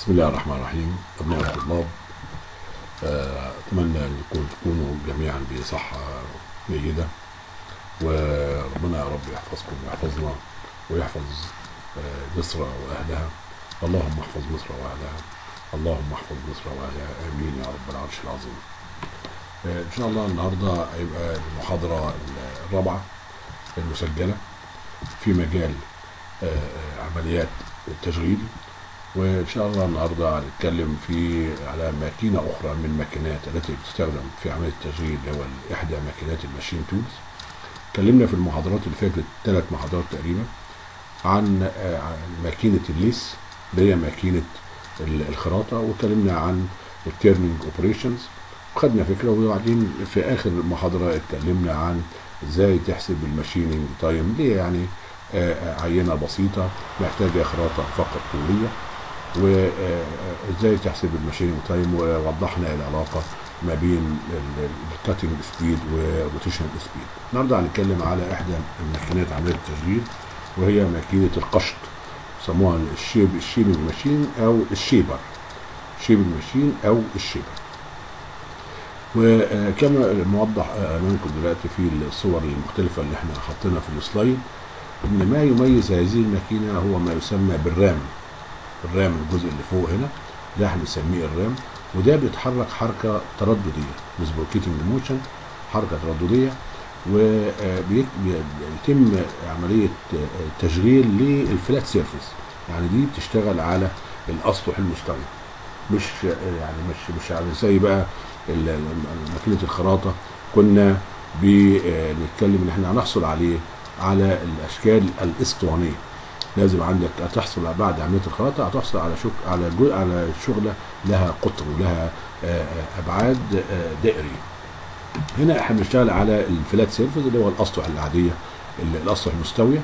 بسم الله الرحمن الرحيم أبناء الطلاب آه، أتمنى أن يكون تكونوا جميعا بصحة جيدة وربنا يا رب يحفظكم ويحفظنا ويحفظ آه، مصر وأهلها اللهم احفظ مصر وأهلها اللهم احفظ مصر وأهلها آمين يا رب العرش العظيم آه، إن شاء الله النهاردة هيبقى المحاضرة الرابعة المسجلة في مجال آه، آه، عمليات التشغيل وان شاء الله النهارده هنتكلم في على ماكينه اخرى من الماكينات التي بتستخدم في عمليه التشغيل اللي هو احدى ماكينات الماشين تولز اتكلمنا في المحاضرات اللي فاتت ثلاث محاضرات تقريبا عن آه، عن ماكينه الليس اللي هي ماكينه ال- الخراطه واتكلمنا عن التيرنينج اوبريشنز وخدنا فكره وبعدين في اخر المحاضره اتكلمنا عن ازاي تحسب الماشيننج تايم اللي هي يعني آه، آه، عينه بسيطه محتاجه خراطه فقط طوليه وازاي تحسب الماشيننج تايم ووضحنا العلاقه ما بين الكاتنج سبيد والروتيشن سبيد النهارده هنتكلم على احدى الماكينات عمليه التشغيل وهي ماكينه القشط يسموها الشيب الشيبنج ماشين او الشيبر شيبنج ماشين او الشيبر وكما موضح امامكم دلوقتي في الصور المختلفه اللي احنا حاطينها في السلايد ان ما يميز هذه الماكينه هو ما يسمى بالرام الرام الجزء اللي فوق هنا ده احنا بنسميه الرام وده بيتحرك حركه تردديه ريسبروكيتنج موشن حركه تردديه وبيتم عمليه آه، تشغيل للفلات سيرفيس يعني دي بتشتغل على الاسطح المستوي مش آه، يعني مش مش يعني زي بقى ال- ال- ماكينه الخراطه كنا بنتكلم ان احنا هنحصل عليه على الاشكال الاسطوانيه لازم عندك هتحصل بعد عمليه الخراطه هتحصل على شك على جو على شغله لها قطر ولها آه، آه، ابعاد آه، دائريه. هنا احنا بنشتغل على الفلات سيرفيس اللي هو الاسطح العاديه ال- الاسطح المستويه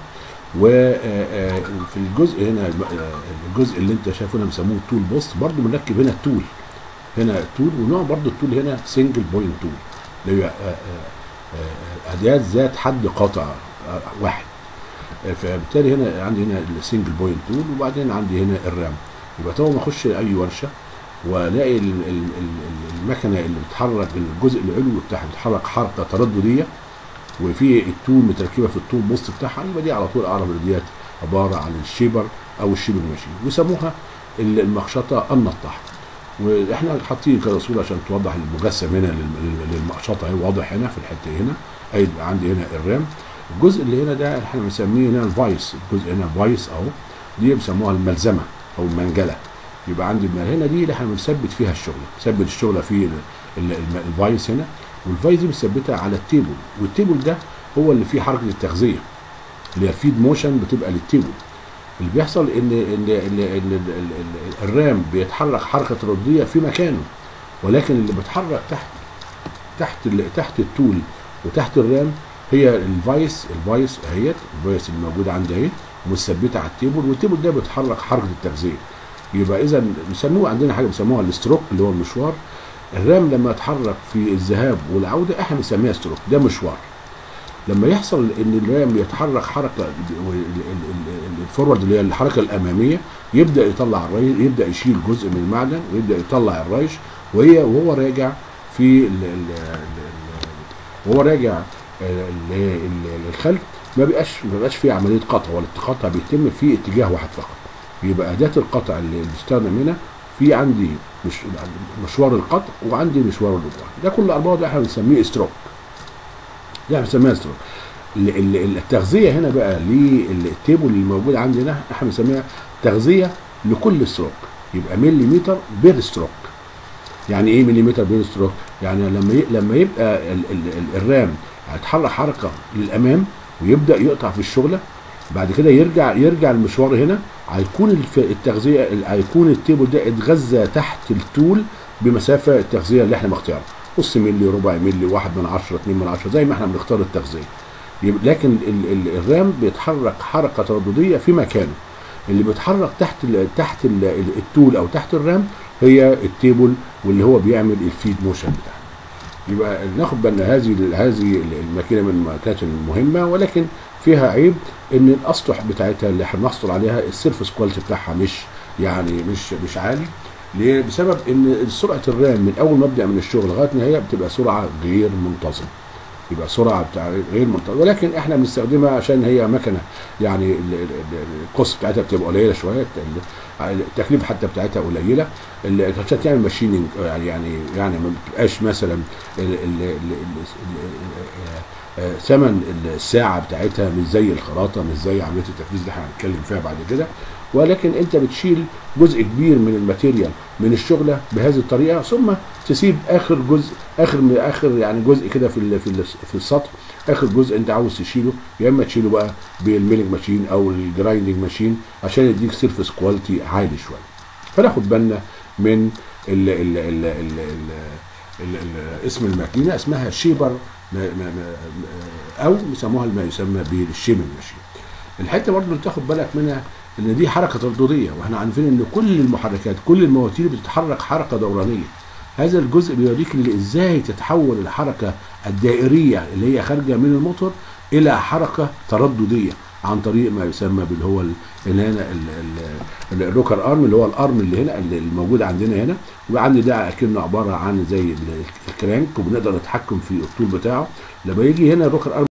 وفي الجزء هنا آه، الجزء اللي انت شايفه هنا بيسموه تول بوست برضه بنركب هنا التول هنا التول ونوع برضه التول هنا سنجل بوينت تول اللي هي آه، آه، آه، اداه ذات حد قاطع آه، واحد فبالتالي هنا عندي هنا السنجل بوينت تول وبعدين عندي هنا الرام يبقى طبعا ما اخش اي ورشه والاقي ال- ال- ال- المكنه اللي بتتحرك الجزء العلوي بتاعها بتتحرك حركه تردديه وفي التول متركبه في التول بوست بتاعها يبقى دي على طول اعرف ان ديت عباره عن الشيبر او الشيبر ماشين ويسموها ال- المقشطه النطاح واحنا حاطين كده صوره عشان توضح المجسم هنا لل- لل- للمقشطه اهي واضح هنا في الحته هنا اي عندي هنا الرام الجزء اللي هنا ده احنا بنسميه هنا الفايس الجزء هنا فايس اهو دي بيسموها الملزمه او المنجله يبقى عندي من هنا دي اللي احنا بنثبت فيها الشغله نثبت الشغله في ال- ال- الم- الفايس هنا والفايس دي بنثبتها على التيبل والتيبل ده هو اللي فيه حركه التغذيه اللي هي الفيد موشن بتبقى للتيبل اللي بيحصل ان ان ان, إن ال- ال- ال- الرام بيتحرك حركه تردديه في مكانه ولكن اللي بيتحرك تحت تحت ال- تحت التول وتحت الرام هي الفايس الفايس اهيت الفايس اللي موجوده عندي اهي مثبته على التيبل والتيبل ده بيتحرك حركه التغذيه يبقى اذا بيسموه عندنا حاجه بيسموها الستروك اللي هو المشوار الرام لما يتحرك في الذهاب والعوده احنا بنسميها ستروك ده مشوار لما يحصل ان الرام يتحرك حركه الفورورد اللي هي الحركه الاماميه يبدا يطلع الريش يبدا يشيل جزء من المعدن ويبدا يطلع الريش وهي وهو راجع في ال ال ال وهو راجع آه، ال- ال- الخلف ما بيبقاش ما بيبقاش فيه عمليه قطع ولا القطع بيتم في اتجاه واحد فقط يبقى اداه القطع اللي بتستخدم هنا في عندي مش مشوار القطع وعندي مشوار الرجوع ده كل اربعه ده احنا بنسميه ستروك ده احنا بنسميها ستروك ال- ال- التغذيه هنا بقى للتيبل اللي موجود عندنا احنا بنسميها تغذيه لكل ستروك يبقى مليمتر بير ستروك يعني ايه مليمتر بير ستروك يعني لما ي... لما يبقى ال... ال... ال... الرام هيتحرك حركه للامام ويبدا يقطع في الشغله بعد كده يرجع يرجع المشوار هنا هيكون الف... التغذيه ال- هيكون التيبل ده اتغذى تحت التول بمسافه التغذيه اللي احنا مختارها نص ملي ربع ملي واحد من عشرة اتنين من عشرة زي ما احنا بنختار التغذيه يبقى لكن ال... ال... الرام بيتحرك حركه تردديه في مكانه اللي بيتحرك تحت ال... تحت ال... ال- التول او تحت الرام هي التيبل واللي هو بيعمل الفيد موشن بتاعنا يبقى ناخد بالنا هذه هذه الماكينه من الماكينات المهمه ولكن فيها عيب ان الاسطح بتاعتها اللي احنا بنحصل عليها السيرفس كواليتي بتاعها مش يعني مش مش عالي ليه؟ بسبب ان سرعه الرام من اول ما ابدا من الشغل لغايه ما هي بتبقى سرعه غير منتظمه يبقى سرعه بتاع غير منتظمه ولكن احنا بنستخدمها عشان هي مكنه يعني ال- ال- ال- الكوست بتاعتها بتبقى قليله شويه ال- التكلفه حتى بتاعتها قليله ال- عشان تعمل ماشيننج يعني يعني يعني ما بتبقاش مثلا ال- ال- ال- ال- ال- آه، ثمن الساعه بتاعتها مش زي الخراطه مش زي عمليه التفريز اللي احنا هنتكلم فيها بعد كده ولكن انت بتشيل جزء كبير من الماتيريال من الشغله بهذه الطريقه ثم تسيب اخر جزء اخر اخر يعني جزء كده في ال- في ال- في السطح اخر جزء انت عاوز تشيله يا اما تشيله بقى بالميلنج ماشين او الجرايندنج ماشين عشان يديك سيرفيس كواليتي عالي شويه فناخد بالنا من ال ال ال ال ال ال ال اسم الماكينه اسمها شيبر ما ما ما او بيسموها ما يسمى بالشيمن ماشين الحته برضه اللي تاخد بالك منها ان دي حركه تردديه واحنا عارفين ان كل المحركات كل المواتير بتتحرك حركه دورانيه هذا الجزء بيوريك اللي ازاي تتحول الحركه الدائريه اللي هي خارجه من الموتور الى حركه تردديه عن طريق ما يسمى باللي هو ال- اللي هنا ال- ال- الروكر ارم اللي هو الارم اللي هنا اللي الموجود عندنا هنا وعندي ده اكنه عباره عن زي ال- الكرانك وبنقدر نتحكم في الطول بتاعه لما يجي هنا الروكر ارم